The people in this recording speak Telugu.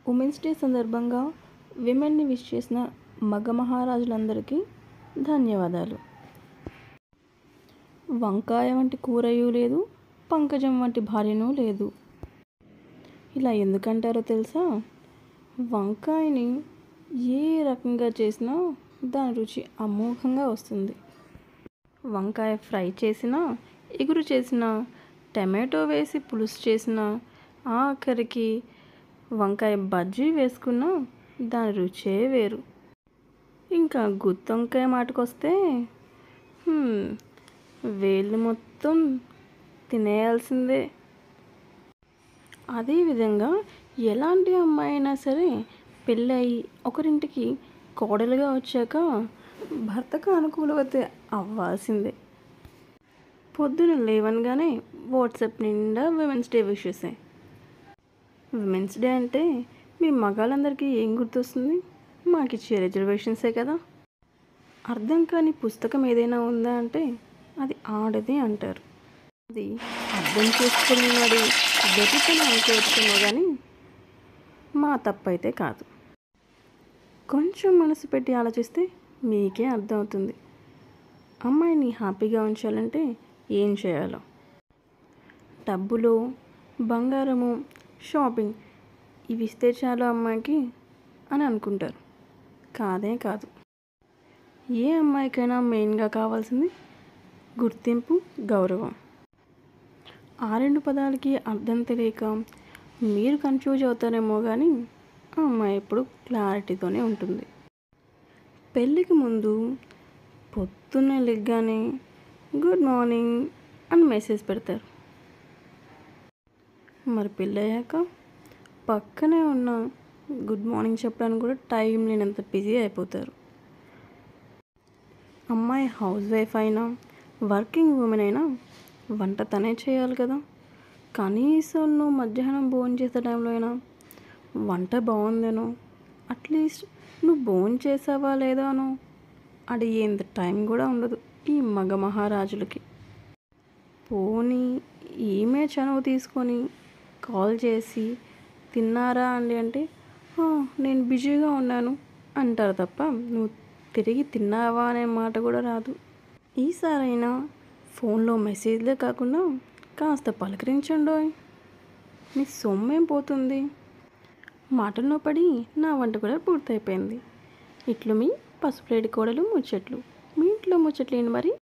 ఉమెన్స్ డే సందర్భంగా విమెన్ని విష్ చేసిన మగ మహారాజులందరికీ ధన్యవాదాలు వంకాయ వంటి కూరయు లేదు పంకజం వంటి భార్యను లేదు ఇలా ఎందుకంటారో తెలుసా వంకాయని ఏ రకంగా చేసినా దాని రుచి అమోఘంగా వస్తుంది వంకాయ ఫ్రై చేసినా ఎగురు చేసినా టమాటో వేసి పులుసు చేసినా ఆఖరికి వంకాయ బజ్జీ వేసుకున్నా దాని రుచే వేరు ఇంకా గుత్తొంకాయ మాటకొస్తే హ్మ్, వేళ్ళు మొత్తం తినేయాల్సిందే అదేవిధంగా ఎలాంటి అమ్మాయి అయినా సరే పెళ్ళయి ఒకరింటికి కోడలుగా వచ్చాక భర్తకు అనుకూలవతే అవ్వాల్సిందే పొద్దున లేవనగానే వాట్సాప్ నిండా విమెన్స్ డే విషెసే విమెన్స్ డే అంటే మీ మగాళ్ళందరికీ ఏం గుర్తొస్తుంది మాకు ఇచ్చే రిజర్వేషన్సే కదా అర్థం కాని పుస్తకం ఏదైనా ఉందా అంటే అది ఆడది అంటారు అది అర్థం చేసుకుని వాడి వెతికని అనుకోవచ్చేమో కానీ మా తప్పైతే కాదు కొంచెం మనసు పెట్టి ఆలోచిస్తే మీకే అర్థమవుతుంది అమ్మాయిని హ్యాపీగా ఉంచాలంటే ఏం చేయాలో డబ్బులు బంగారము షాపింగ్ ఇవి ఇస్తే చాలు అమ్మాయికి అని అనుకుంటారు కాదే కాదు ఏ అమ్మాయికైనా మెయిన్గా కావాల్సింది గుర్తింపు గౌరవం ఆ రెండు పదాలకి అర్థం తెలియక మీరు కన్ఫ్యూజ్ అవుతారేమో కానీ ఆ అమ్మాయి ఎప్పుడు క్లారిటీతోనే ఉంటుంది పెళ్ళికి ముందు పొద్దున్నే లెగ్గానే గుడ్ మార్నింగ్ అని మెసేజ్ పెడతారు మరి పెళ్ళయ్యాక పక్కనే ఉన్న గుడ్ మార్నింగ్ చెప్పడానికి కూడా టైం లేనంత బిజీ అయిపోతారు అమ్మాయి హౌస్ వైఫ్ అయినా వర్కింగ్ ఉమెన్ అయినా వంట తనే చేయాలి కదా కనీసం నువ్వు మధ్యాహ్నం భోజనం చేసే టైంలో అయినా వంట బాగుందేనో అట్లీస్ట్ నువ్వు భోజనం చేసావా లేదా అనో అడిగేంత టైం కూడా ఉండదు ఈ మగ మహారాజులకి పోనీ ఈమె చనువు తీసుకొని కాల్ చేసి తిన్నారా అండి అంటే "ఆ, నేను బిజీగా ఉన్నాను అంటారు తప్ప నువ్వు తిరిగి తిన్నావా అనే మాట కూడా రాదు ఈసారైనా ఫోన్లో మెసేజ్లే కాకుండా కాస్త పలకరించండి మీ సొమ్మేం పోతుంది మాటల్లో పడి నా వంట కూడా పూర్తయిపోయింది ఇట్లు మీ పసుపులేడి కోడలు ముచ్చట్లు మీ ఇంట్లో ముచ్చట్లు ఏంటి మరి